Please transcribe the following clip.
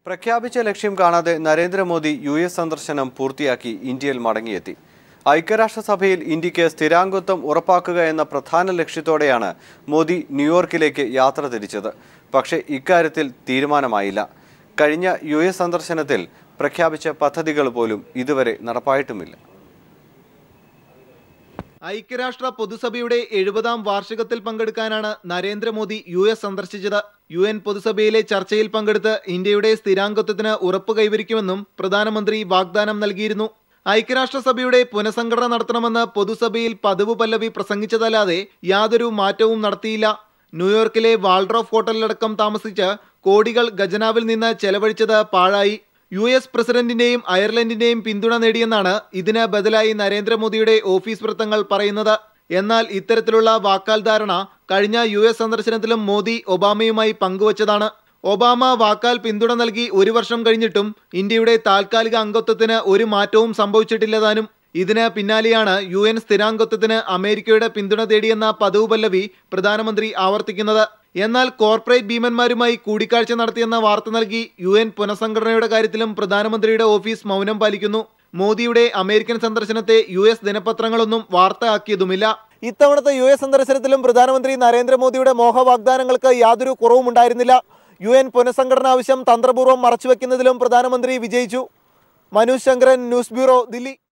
പ്രഖ്യാപിച്ച ലക്ഷ്യം കാണാതെ നരേന്ദ്രമോദി യു എസ് സന്ദർശനം പൂർത്തിയാക്കി ഇന്ത്യയിൽ മടങ്ങിയെത്തി ഐക്യരാഷ്ട്രസഭയിൽ ഇന്ത്യക്ക് സ്ഥിരാംഗത്വം ഉറപ്പാക്കുക എന്ന പ്രധാന ലക്ഷ്യത്തോടെയാണ് മോദി ന്യൂയോർക്കിലേക്ക് യാത്ര തിരിച്ചത് പക്ഷേ ഇക്കാര്യത്തിൽ തീരുമാനമായില്ല കഴിഞ്ഞ യു എസ് സന്ദർശനത്തിൽ പ്രഖ്യാപിച്ച പദ്ധതികൾ പോലും ഇതുവരെ നടപ്പായിട്ടുമില്ല ഐക്യരാഷ്ട്ര പൊതുസഭയുടെ എഴുപതാം വാർഷികത്തിൽ പങ്കെടുക്കാനാണ് നരേന്ദ്രമോദി യു എസ് സന്ദർശിച്ചത് യു എൻ പൊതുസഭയിലെ ചർച്ചയിൽ പങ്കെടുത്ത് ഇന്ത്യയുടെ സ്ഥിരാംഗത്വത്തിന് ഉറപ്പ് കൈവരിക്കുമെന്നും പ്രധാനമന്ത്രി വാഗ്ദാനം നൽകിയിരുന്നു ഐക്യരാഷ്ട്രസഭയുടെ പുനഃസംഘടന നടത്തണമെന്ന് പൊതുസഭയിൽ പതിവ് പല്ലവി പ്രസംഗിച്ചതല്ലാതെ യാതൊരു മാറ്റവും നടത്തിയില്ല ന്യൂയോർക്കിലെ വാൾഡ്രോഫ് ഹോട്ടലിലടക്കം താമസിച്ച് കോടികൾ ഖജനാവിൽ നിന്ന് ചെലവഴിച്ചത് പാഴായി യു എസ് പ്രസിഡന്റിന്റെയും അയർലൻഡിന്റെയും പിന്തുണ നേടിയെന്നാണ് ഇതിന് ബദലായി നരേന്ദ്രമോദിയുടെ ഓഫീസ് വൃത്തങ്ങൾ പറയുന്നത് എന്നാൽ ഇത്തരത്തിലുള്ള വാക്കാൽ ധാരണ കഴിഞ്ഞ യു എസ് സന്ദർശനത്തിലും മോദി ഒബാമയുമായി പങ്കുവച്ചതാണ് ഒബാമ വാക്കാൽ പിന്തുണ നൽകി ഒരു വർഷം കഴിഞ്ഞിട്ടും ഇന്ത്യയുടെ താൽക്കാലിക അംഗത്വത്തിന് ഒരു മാറ്റവും സംഭവിച്ചിട്ടില്ലതാനും ഇതിന് പിന്നാലെയാണ് യു എൻ സ്ഥിരാംഗത്വത്തിന് അമേരിക്കയുടെ പിന്തുണ തേടിയെന്ന പതിവ് പല്ലവി പ്രധാനമന്ത്രി ആവർത്തിക്കുന്നത് എന്നാൽ കോർപ്പറേറ്റ് ഭീമന്മാരുമായി കൂടിക്കാഴ്ച നടത്തിയെന്ന വാർത്ത നൽകി യു എൻ പുനഃസംഘടനയുടെ കാര്യത്തിലും പ്രധാനമന്ത്രിയുടെ ഓഫീസ് മൗനം പാലിക്കുന്നു മോദിയുടെ അമേരിക്കൻ സന്ദർശനത്തെ യു എസ് ദിനപത്രങ്ങളൊന്നും വാർത്ത ആക്കിയതുമില്ല ഇത്തവണത്തെ യു എസ് സന്ദർശനത്തിലും പ്രധാനമന്ത്രി നരേന്ദ്രമോദിയുടെ മോഹവാഗ്ദാനങ്ങൾക്ക് യാതൊരു കുറവും ഉണ്ടായിരുന്നില്ല യു എൻ പുനഃസംഘടന ആവശ്യം തന്ത്രപൂർവ്വം മറച്ചുവെക്കുന്നതിലും പ്രധാനമന്ത്രി വിജയിച്ചു മനു ശങ്കരൻ ന്യൂസ് ബ്യൂറോ ദില്ലി